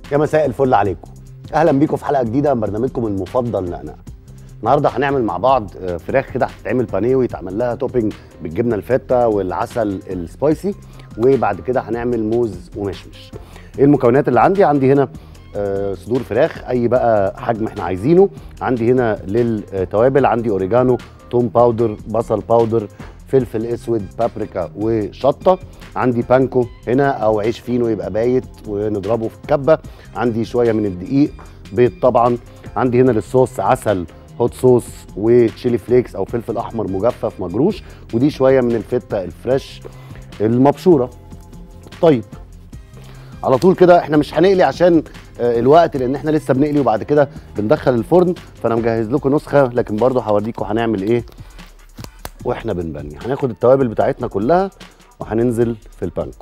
يا مساء الفل عليكم اهلا بيكم في حلقه جديده من برنامجكم المفضل نقنقه النهارده هنعمل مع بعض آه، فراخ كده هتتعمل بانيه ويتعمل لها توبينج بالجبنه الفته والعسل السبايسي وبعد كده هنعمل موز ومشمش ايه المكونات اللي عندي عندي هنا آه، صدور فراخ اي بقى حجم احنا عايزينه عندي هنا للتوابل عندي اوريجانو توم باودر بصل باودر فلفل اسود بابريكا وشطه عندي بانكو هنا او عيش فينو يبقى بايت ونضربه في الكبه عندي شويه من الدقيق بيض طبعا عندي هنا للصوص عسل هوت صوص وتشيلي فليكس او فلفل احمر مجفف مجروش ودي شويه من الفته الفريش المبشوره طيب على طول كده احنا مش هنقلي عشان آه، الوقت لان احنا لسه بنقلي وبعد كده بندخل الفرن فانا مجهز لكم نسخه لكن برضه هوريكم هنعمل ايه واحنا بنبني هناخد التوابل بتاعتنا كلها وهننزل في البانكو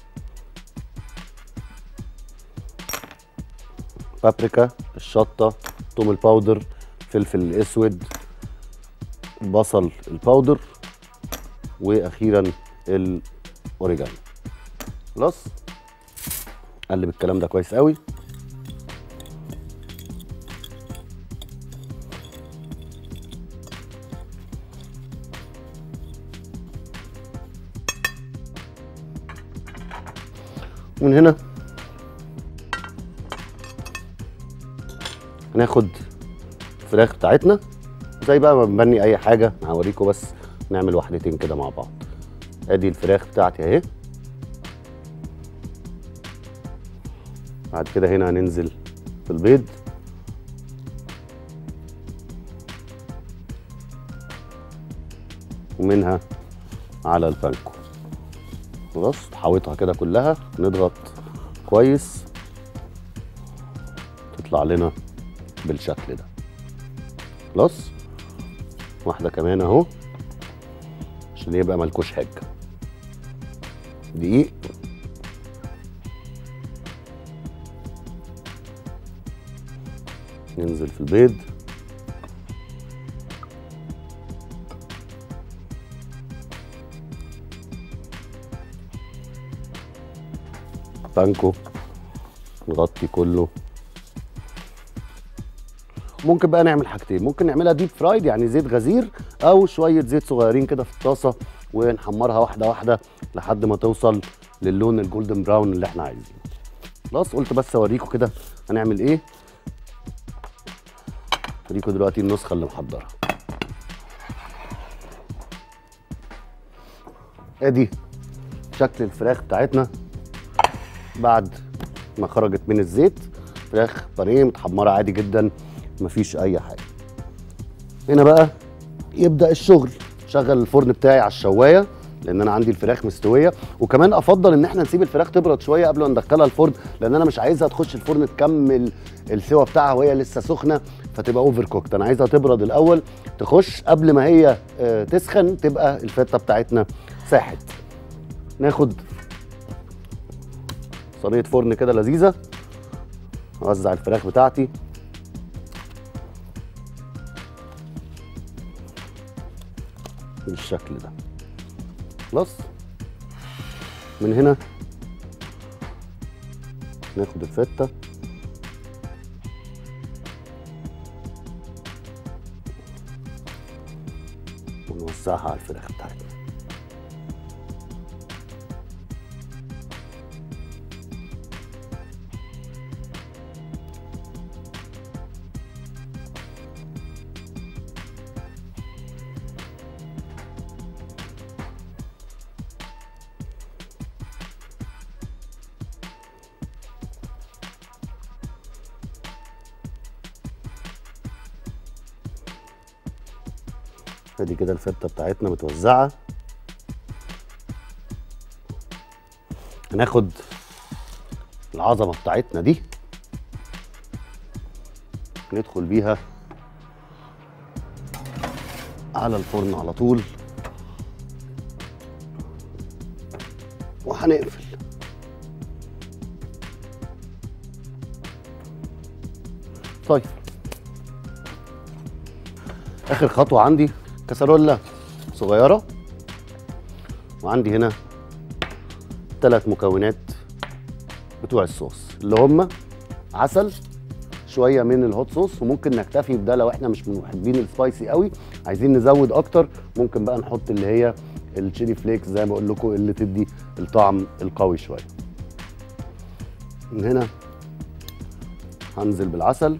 بابريكا الشطه توم الباودر فلفل الاسود بصل الباودر واخيرا الاوريجانو خلاص قلب الكلام ده كويس قوي ومن هنا هناخد الفراخ بتاعتنا زي بقى ما بنبني اي حاجه هوريكم بس نعمل واحدتين كده مع بعض ادي الفراخ بتاعتي اهي بعد كده هنا هننزل في البيض ومنها على البانكو خلاص نحوطها كده كلها نضغط كويس تطلع لنا بالشكل ده خلاص واحده كمان اهو عشان يبقى ملكوش حاجه دقيق ننزل في البيض بانكو نغطي كله ممكن بقى نعمل حاجتين ممكن نعملها ديب فرايد يعني زيت غزير او شويه زيت صغيرين كده في الطاسه ونحمرها واحده واحده لحد ما توصل للون الجولدن براون اللي احنا عايزينه خلاص قلت بس اوريكم كده هنعمل ايه اوريكم دلوقتي النسخه اللي محضرها ادي شكل الفراخ بتاعتنا بعد ما خرجت من الزيت فراخ بانيه متحمره عادي جدا مفيش اي حاجه هنا بقى يبدا الشغل شغل الفرن بتاعي على الشوايه لان انا عندي الفراخ مستويه وكمان افضل ان احنا نسيب الفراخ تبرد شويه قبل ما ندخلها الفرن لان انا مش عايزها تخش الفرن تكمل السوا بتاعها وهي لسه سخنه فتبقى اوفر كوكت انا عايزها تبرد الاول تخش قبل ما هي آه، تسخن تبقى الفته بتاعتنا ساحت ناخد صينيه فرن كده لذيذه اوزع الفراخ بتاعتي بالشكل ده خلاص من هنا ناخد الفته ونوزعها على الفراخ بتاعتنا ادي كده الفته بتاعتنا متوزعه هناخد العظمه بتاعتنا دي ندخل بيها على الفرن على طول وهنقفل طيب اخر خطوه عندي كسرولة صغيره وعندي هنا ثلاث مكونات بتوع الصوص اللي هم عسل شويه من الهوت صوص وممكن نكتفي بده لو احنا مش من محبين السبايسي قوي عايزين نزود اكتر ممكن بقى نحط اللي هي التشيلي فليكس زي ما بقول لكم اللي تدي الطعم القوي شويه من هنا هنزل بالعسل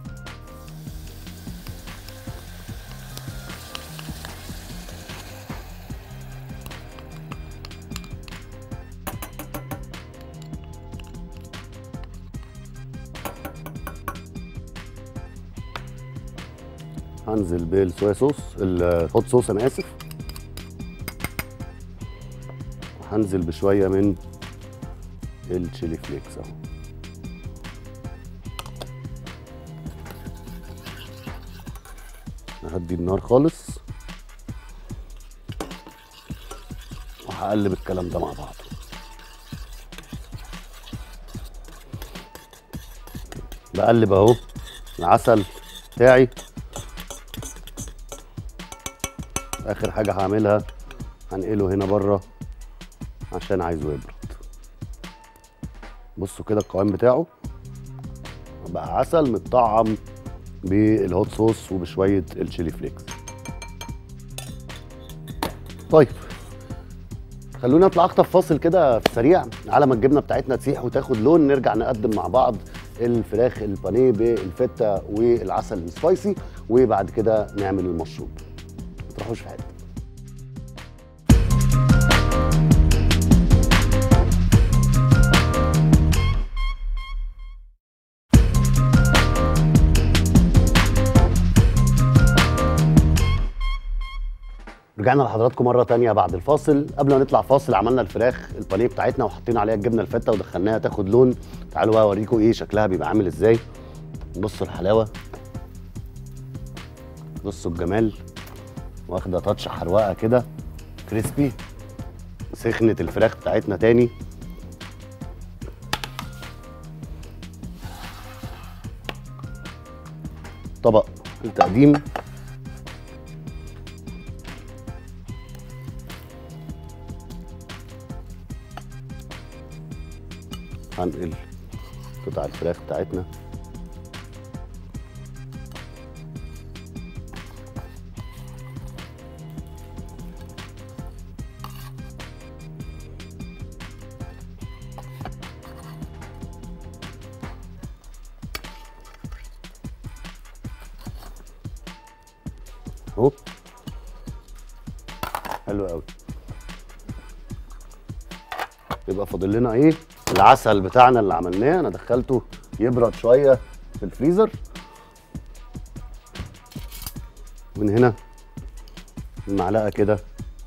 هنزل بالصويا صوص الهوت صوص انا اسف وهنزل بشويه من التشيلي فليكس اهو هدي النار خالص وهقلب الكلام ده مع بعض بقلب اهو العسل بتاعي اخر حاجه هعملها هنقله هنا بره عشان عايزه يبرد بصوا كده القوام بتاعه بقى عسل متطعم بالهوت صوص وبشويه الشيلي فليكس طيب خلونا نطلع اخطف فاصل كده في السريع على ما الجبنه بتاعتنا تسيح وتاخد لون نرجع نقدم مع بعض الفراخ البانيه بالفته والعسل السبايسي وبعد كده نعمل المشروب ما تروحوش في حته رجعنا لحضراتكم مرة تانية بعد الفاصل قبل ما نطلع فاصل عملنا الفراخ البانيه بتاعتنا وحطينا عليها الجبنة الفتة ودخلناها تاخد لون تعالوا بقى اوريكم ايه شكلها بيبقى عامل ازاي بصوا الحلاوة بصوا الجمال واخدة تاتش حروقة كده كريسبي سخنت الفراخ بتاعتنا تاني طبق التقديم هنقل قطع الفراخ بتاعتنا اهو حلو قوي يبقى فاضل لنا ايه العسل بتاعنا اللي عملناه انا دخلته يبرد شويه في الفريزر من هنا المعلقه كده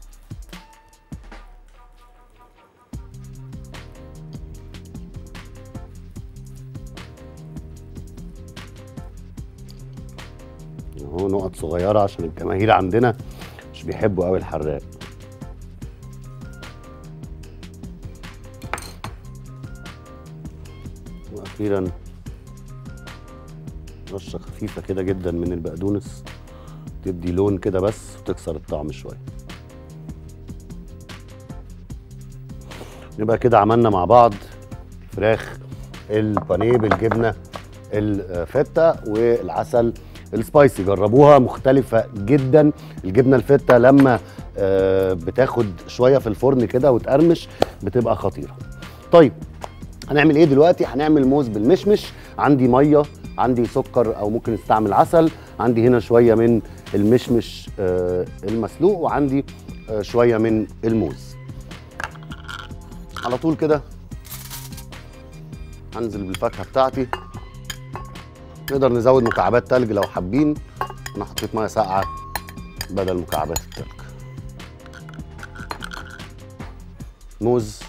اهو نقط صغيره عشان الجماهير عندنا مش بيحبوا قوي الحراق واخيرا رشه خفيفه كده جدا من البقدونس تدي لون كده بس وتكسر الطعم شويه نبقى كده عملنا مع بعض فراخ البانيه بالجبنه الفته والعسل السبايسي جربوها مختلفة جدا الجبنة الفتة لما آه، بتاخد شوية في الفرن كده وتقرمش بتبقى خطيرة طيب هنعمل ايه دلوقتي هنعمل موز بالمشمش عندي ميه عندي سكر او ممكن استعمل عسل عندي هنا شويه من المشمش آه، المسلوق وعندي آه، شويه من الموز على طول كده هنزل بالفاكهه بتاعتي نقدر نزود مكعبات تلج لو حابين انا حطيت ميه ساقعه بدل مكعبات التلج موز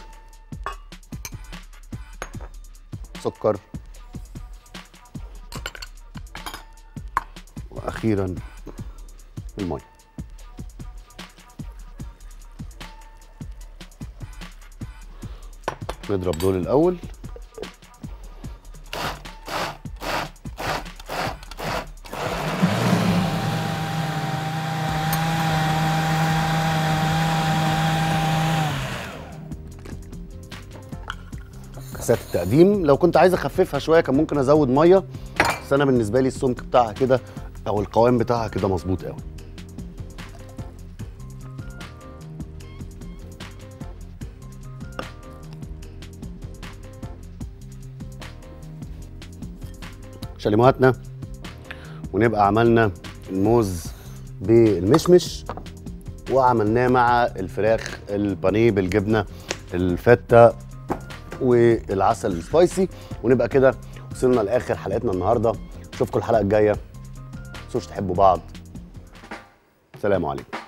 سكر واخيرا الميه نضرب دول الاول ساعه التقديم لو كنت عايز اخففها شويه كان ممكن ازود ميه بس انا بالنسبه لي السمك بتاعها كده او القوام بتاعها كده مظبوط قوي شاليموهاتنا ونبقى عملنا الموز بالمشمش وعملناه مع الفراخ البانيه بالجبنه الفته والعسل السبايسي ونبقى كده وصلنا لاخر حلقتنا النهارده اشوفكم الحلقه الجايه تنسوش تحبوا بعض سلام عليكم